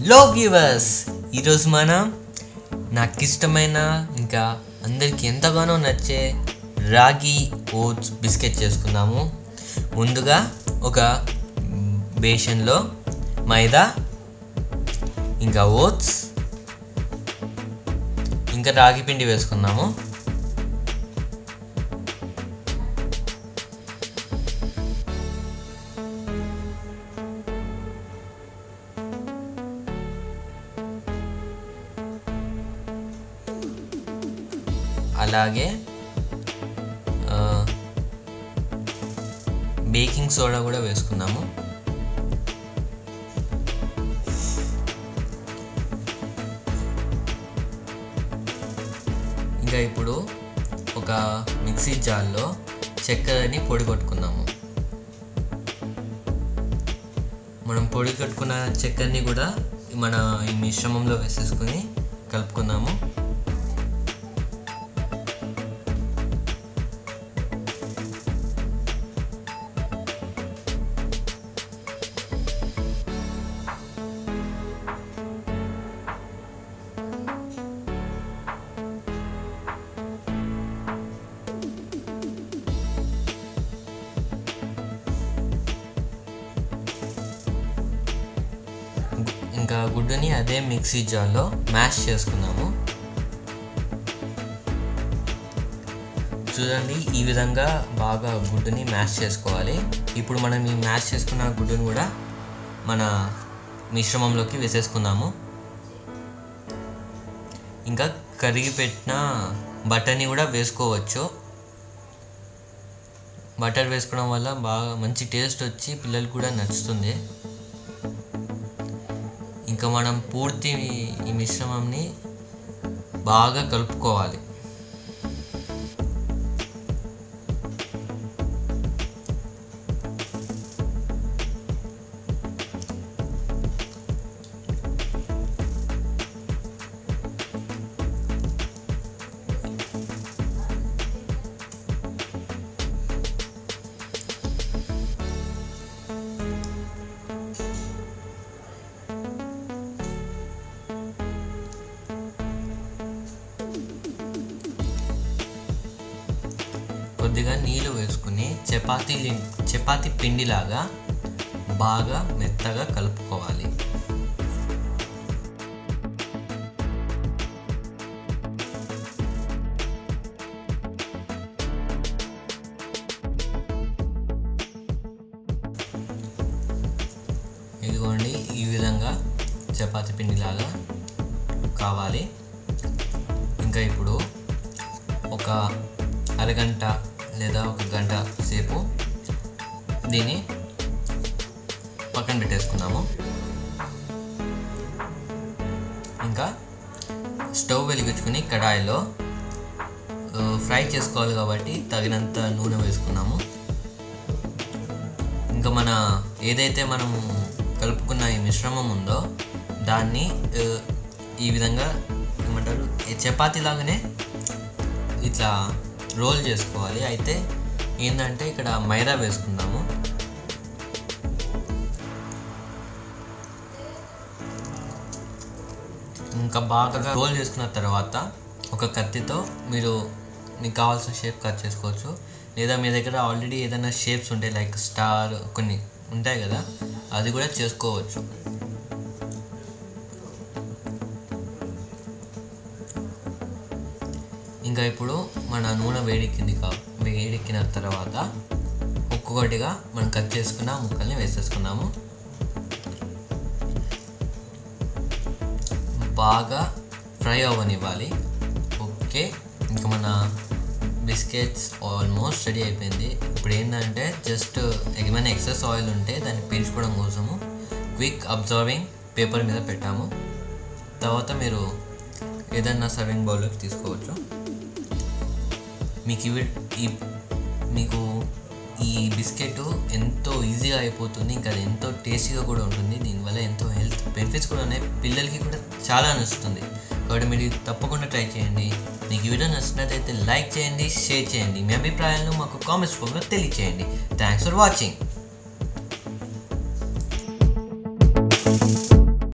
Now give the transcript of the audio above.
hello viewers ఈరోజు మనం నాకు ఇష్టమైన ఇంకా అందరికి ఎంతగానో నచ్చే రాగి ఓట్స్ బిస్కెట్ చేసుకుందాము ముందుగా ఒక బేషన్లో మైదా ఇంకా ఓట్స్ ఇంకా రాగి పిండి వేసుకుందాము అలాగే ఆ, బేకింగ్ సోడా కూడా వేసుకున్నాము ఇంకా ఇప్పుడు ఒక మిక్సీ జార్లో చక్కెరని పొడి కొట్టుకుందాము మనం పొడి కట్టుకున్న చక్కెరని కూడా మన ఈ మిశ్రమంలో వేసేసుకొని కలుపుకుందాము ఇంకా గుడ్డుని అదే మిక్సీ జార్లో మ్యాష్ చేసుకున్నాము చూడండి ఈ విధంగా బాగా గుడ్డుని మ్యాష్ చేసుకోవాలి ఇప్పుడు మనం ఈ మ్యాష్ చేసుకున్న గుడ్డుని కూడా మన మిశ్రమంలోకి వేసేసుకుందాము ఇంకా కరిగి పెట్టిన బటర్ని కూడా వేసుకోవచ్చు బటర్ వేసుకోవడం వల్ల బాగా మంచి టేస్ట్ వచ్చి పిల్లలకు కూడా నచ్చుతుంది ఇంకా మనం పూర్తి ఈ మిశ్రమంని బాగా కలుపుకోవాలి కొద్దిగా నీళ్ళు వేసుకుని చపాతీ చపాతీ పిండిలాగా బాగా మెత్తగా కలుపుకోవాలి ఇదిగోండి ఈ విధంగా చపాతీ పిండిలాగా కావాలి ఇంకా ఇప్పుడు ఒక అరగంట లేదా ఒక గంట సేపు దీన్ని పక్కన పెట్టేసుకుందాము ఇంకా స్టవ్ వెలిగించుకుని కడాయిలో ఆ, ఫ్రై చేసుకోవాలి కాబట్టి తగినంత నూనె వేసుకున్నాము ఇంకా మన ఏదైతే మనము కలుపుకున్న ఈ మిశ్రమం ఉందో దాన్ని ఆ, ఈ విధంగా ఏమంటారు ఈ చపాతీ లాగానే ఇట్లా రోల్ చేసుకోవాలి అయితే ఏంటంటే ఇక్కడ మైదా వేసుకుందాము ఇంకా బాగా రోల్ చేసుకున్న తర్వాత ఒక కత్తితో మీరు మీకు కావాల్సిన షేప్ కట్ చేసుకోవచ్చు లేదా మీ దగ్గర ఆల్రెడీ ఏదైనా షేప్స్ ఉంటాయి లైక్ స్టార్ కొన్ని ఉంటాయి కదా అది కూడా చేసుకోవచ్చు ఇంకా ఇప్పుడు మన నూనె వేడెక్కింది కా వేడెక్కిన తర్వాత ఒక్కొక్కటిగా మనం కట్ చేసుకున్న ముక్కల్ని వేసేసుకున్నాము బాగా ఫ్రై అవ్వనివ్వాలి ఓకే ఇంకా మన బిస్కెట్స్ ఆల్మోస్ట్ రెడీ అయిపోయింది ఇప్పుడు ఏంటంటే జస్ట్ ఏమైనా ఎక్సెస్ ఆయిల్ ఉంటే దాన్ని పీల్చుకోవడం కోసము క్విక్ అబ్జర్వింగ్ పేపర్ మీద పెట్టాము తర్వాత మీరు ఏదైనా సర్వింగ్ బౌల్లోకి తీసుకోవచ్చు మీకు ఇవి ఈ మీకు ఈ బిస్కెట్ ఎంతో ఈజీగా అయిపోతుంది ఇంకా అది ఎంతో టేస్టీగా కూడా ఉంటుంది దీనివల్ల ఎంతో హెల్త్ బెనిఫిట్స్ కూడా ఉన్నాయి పిల్లలకి కూడా చాలా నచ్చుతుంది కాబట్టి మీరు ఇది తప్పకుండా ట్రై చేయండి మీకు ఈ వీడియో నచ్చినట్లయితే లైక్ చేయండి షేర్ చేయండి మీ అభిప్రాయాలను మాకు కామెంట్స్ రూపంలో తెలియచేయండి థ్యాంక్స్ ఫర్ వాచింగ్